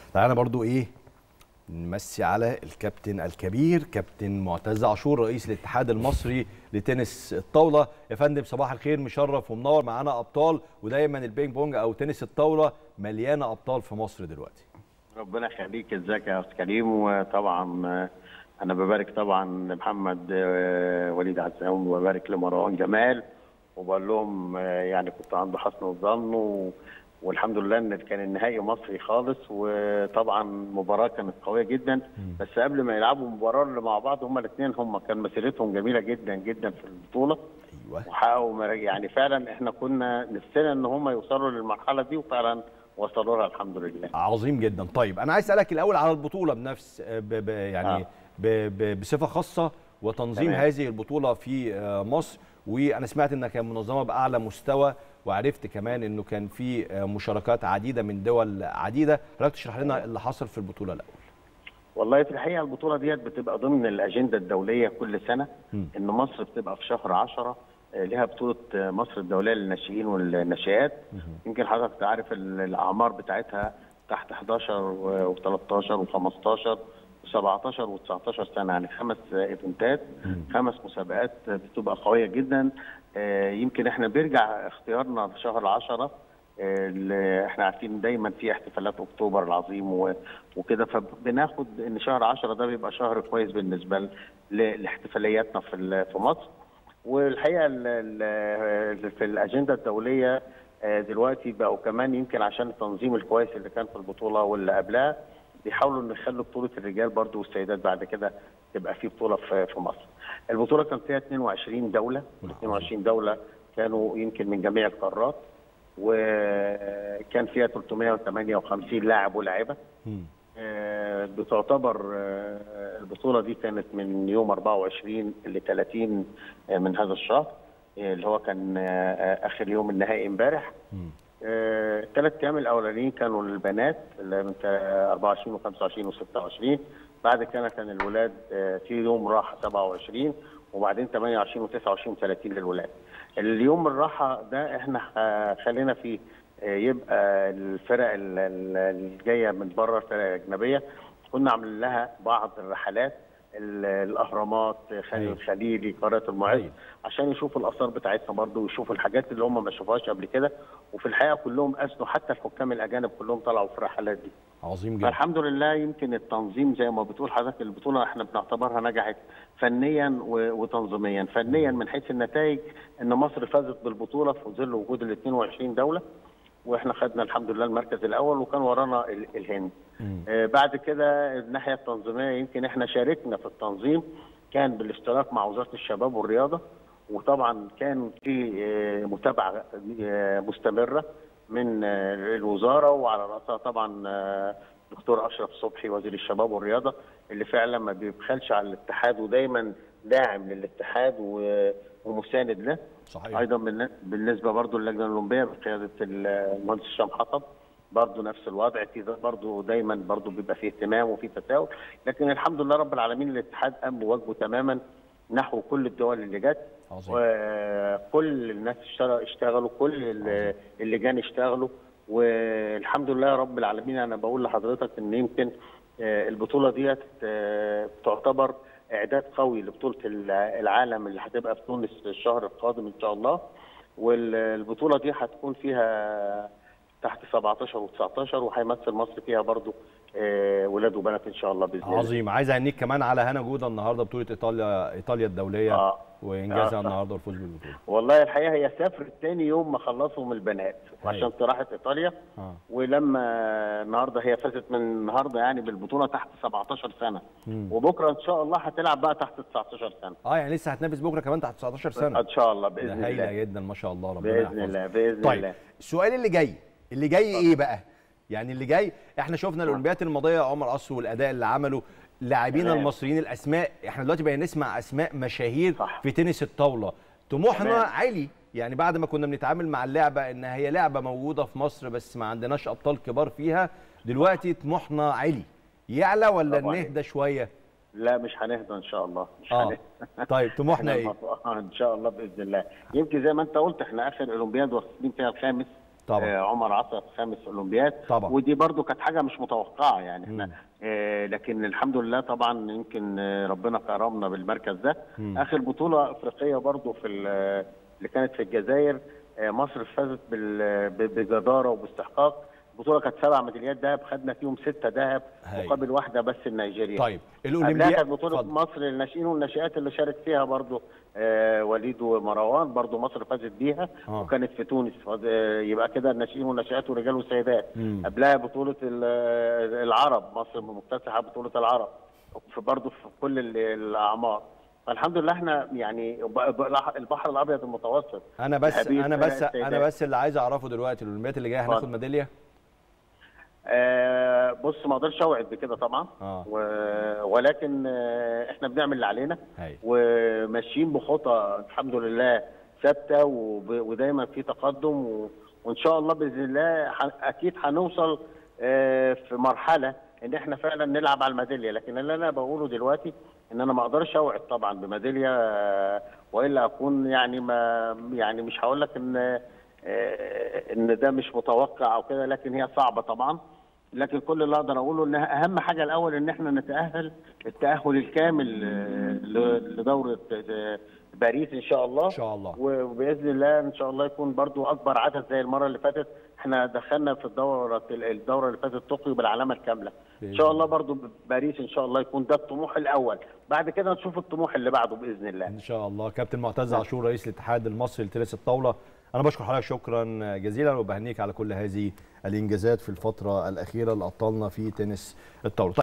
تعالى برضو ايه نمسي على الكابتن الكبير كابتن معتز عاشور رئيس الاتحاد المصري لتنس الطاوله يا فندم صباح الخير مشرف ومنور معانا ابطال ودايما البينج بونج او تنس الطاوله مليانه ابطال في مصر دلوقتي ربنا يخليك ازيك يا استاذ كريم وطبعا انا ببارك طبعا محمد وليد عزام وببارك لمروان جمال وبقول لهم يعني كنت عند حسن الظن و... والحمد لله ان كان النهائي مصري خالص وطبعا مباراه كانت قويه جدا بس قبل ما يلعبوا مباراه اللي مع بعض هما الاثنين هم كان مسيرتهم جميله جدا جدا في البطوله ايوه وحققوا يعني فعلا احنا كنا نفسنا ان هم يوصلوا للمرحله دي وفعلا وصلوا لها الحمد لله عظيم جدا طيب انا عايز اسالك الاول على البطوله بنفس ب ب يعني آه. ب ب بصفه خاصه وتنظيم تمام. هذه البطوله في آه، مصر وانا سمعت انها كانت منظمه باعلى مستوى وعرفت كمان انه كان في آه، مشاركات عديده من دول عديده حضرتك تشرح لنا اللي حصل في البطوله الاول والله في الحقيقه البطوله ديت بتبقى ضمن الاجنده الدوليه كل سنه مم. ان مصر بتبقى في شهر 10 آه، لها بطوله آه، مصر الدوليه للناشئين والناشئات يمكن حضرتك عارف ال- الاعمار بتاعتها تحت 11 و13 و15 و17 و19 سنه يعني خمس آه، ايفنتات خمس مسابقات آه، بتبقى قويه جدا آه، يمكن احنا بيرجع اختيارنا لشهر 10 اللي احنا عارفين دايما في احتفالات اكتوبر العظيم و- وكده فبناخد ان شهر 10 ده بيبقى شهر كويس بالنسبه ل- لاحتفالياتنا في ال- في مصر والحقيقه ال- ال- في الاجنده الدوليه آه، دلوقتي بقوا كمان يمكن عشان التنظيم الكويس اللي كان في البطوله واللي قبلها بيحاولوا ان يخلوا بطوله الرجال برضو والسيدات بعد كده تبقى في بطوله في في مصر. البطوله كان فيها 22 دوله وال 22 دوله كانوا يمكن من جميع القارات وكان فيها 358 لاعب ولاعبه مم. آه، بتعتبر آه، البطوله دي كانت من يوم 24 ل 30 آه، من هذا الشهر آه، اللي هو كان آه، آه، اخر يوم النهائي امبارح مم. الثلاث ايام الاولانيين كانوا للبنات اللي من تا- 24 و25 و26 بعد كده كان الولاد آه، في يوم راحه 27 وبعدين 28 و29 و30 للولاد. اليوم الراحه ده احنا آه، خلينا فيه آه، يبقى الفرق ال- ال- الجايه من بره الفرق الاجنبيه كنا عاملين لها بعض الرحلات ال- الاهرامات خان أيوة. الخليلي قارات المعز أيوة. عشان يشوفوا الاثار بتاعتنا برضه ويشوفوا الحاجات اللي هم ما شافوهاش قبل كده وفي الحقيقه كلهم اثنوا حتى الحكام الاجانب كلهم طلعوا في الرحلات دي عظيم جدا فالحمد لله يمكن التنظيم زي ما بتقول حضرتك البطوله احنا بنعتبرها نجحت فنيا و- وتنظيميا فنيا من حيث النتائج ان مصر فازت بالبطوله في ظل وجود ال 22 دوله واحنا خدنا الحمد لله المركز الاول وكان ورانا ال- الهند مم. آه، بعد كده الناحيه التنظيميه يمكن احنا شاركنا في التنظيم كان بالاشتراك مع وزاره الشباب والرياضه وطبعا كان في آه، متابعه آه، مستمره من آه، الوزاره وعلى راسها طبعا آه، دكتور اشرف صبحي وزير الشباب والرياضه اللي فعلا ما بيبخلش على الاتحاد ودايما داعم للاتحاد و- ومساند له صحيح ايضا بالن- بالنسبه برضو للجنه الاولمبيه بقياده المهندس هشام حطب برضو نفس الوضع في ده برضو دايما برضو بيبقى فيه اهتمام وفيه تساؤل لكن الحمد لله رب العالمين الاتحاد قام بواجبه تماما نحو كل الدول اللي جت عظيم وكل الناس اشتغل- اشتغلوا كل ال- اللجان اشتغلوا والحمد لله رب العالمين انا بقول لحضرتك ان يمكن آه، البطوله ديت آه، تعتبر اعداد قوي لبطوله الع- العالم اللي هتبقى في تونس الشهر القادم ان شاء الله والبطوله دي هتكون فيها تحت 17 و19 وهيمثل مصر فيها برضو آه، ولاد وبنات ان شاء الله باذن الله عظيم عايز اهنيك كمان على هنا جوده النهارده بطوله ايطاليا ايطاليا الدوليه آه. وانجازها آه. النهارده والفوز بالبطوله والله الحقيقه هي سافرت تاني يوم ما خلصوا من البنات أيوة. عشان راحت ايطاليا اه ولما النهارده هي فازت من النهارده يعني بالبطوله تحت 17 سنه مم. وبكره ان شاء الله هتلعب بقى تحت 19 سنه اه يعني لسه هتنافس بكره كمان تحت 19 سنه ان شاء الله ده باذن هايله الله جدا ما شاء الله ربنا باذن يحفظها. الله باذن طيب الله السؤال اللي جاي اللي جاي ايه بقى يعني اللي جاي احنا شفنا الاولمبيات الماضيه عمر قصر والاداء اللي عمله لاعبين تمام. المصريين الاسماء احنا دلوقتي بقينا نسمع اسماء مشاهير صح. في تنس الطاوله طموحنا تمام. عالي يعني بعد ما كنا بنتعامل مع اللعبه ان هي لعبه موجوده في مصر بس ما عندناش ابطال كبار فيها دلوقتي طموحنا عالي يعلى ولا طبعاً. نهدى شويه لا مش هنهدى ان شاء الله مش اه هنهدى طيب طموحنا إحنا ايه المفروض- آه، ان شاء الله باذن الله يمكن زي ما انت قلت احنا اخر اولمبياد واخدين فيها الخامس طبعا. آه، عمر عصر خامس اولمبياد طبعا. ودي برضو كانت حاجه مش متوقعه يعني احنا مم. آه، لكن الحمد لله طبعا يمكن آه، ربنا كرمنا بالمركز ده مم. اخر بطوله افريقيه برضو في ال- اللي كانت في الجزائر آه، مصر فازت بال- ب- بجداره وباستحقاق البطوله كانت سبع ميداليات ذهب خدنا فيهم سته ذهب هاي. مقابل واحده بس النيجيريا طيب قبلها الاولمبياد كانت بطولة اتفضل. مصر للناشئين والناشئات اللي شارك فيها برضو آه وليد ومروان برضو مصر فازت بيها آه. وكانت في تونس فاز- آه، يبقى كده الناشئين والناشئات ورجال وسيدات مم. قبلها بطولة ال- العرب مصر مكتسحة بطولة العرب في برضو في كل ال- الأعمار فالحمد لله احنا يعني ب- ب- البحر الأبيض المتوسط انا بس الحبيب انا بس فرق انا السيدات. بس اللي عايز اعرفه دلوقتي الاولمبياد اللي جايه هناخد اتفضل. ميداليه آه بص ما اقدرش اوعد بكده طبعا آه. و... ولكن آه احنا بنعمل اللي علينا هاي. وماشيين بخطى الحمد لله ثابته وب... ودايما في تقدم و... وان شاء الله باذن الله ح... اكيد هنوصل آه في مرحله ان احنا فعلا نلعب على الميداليه لكن اللي انا بقوله دلوقتي ان انا ما اقدرش اوعد طبعا بميداليه آه، والا اكون يعني ما يعني مش هقول لك ان آه، ان ده مش متوقع او كده لكن هي صعبه طبعا لكن كل اللي اقدر اقوله ان اهم حاجه الاول ان احنا نتاهل التاهل الكامل آه، ل- لدوره آه، باريس ان شاء الله ان شاء الله وباذن الله ان شاء الله يكون برضو اكبر عدد زي المره اللي فاتت احنا دخلنا في الدوره الدوره اللي فاتت طوكيو بالعلامه الكامله ان شاء الله برضو باريس ان شاء الله يكون ده الطموح الاول بعد كده نشوف الطموح اللي بعده باذن الله ان شاء الله كابتن معتز عاشور رئيس الاتحاد المصري لتنس الطاوله انا بشكر حضرتك شكرا جزيلا وبهنيك على كل هذه الانجازات في الفتره الاخيره اللي ابطالنا في تنس الطاوله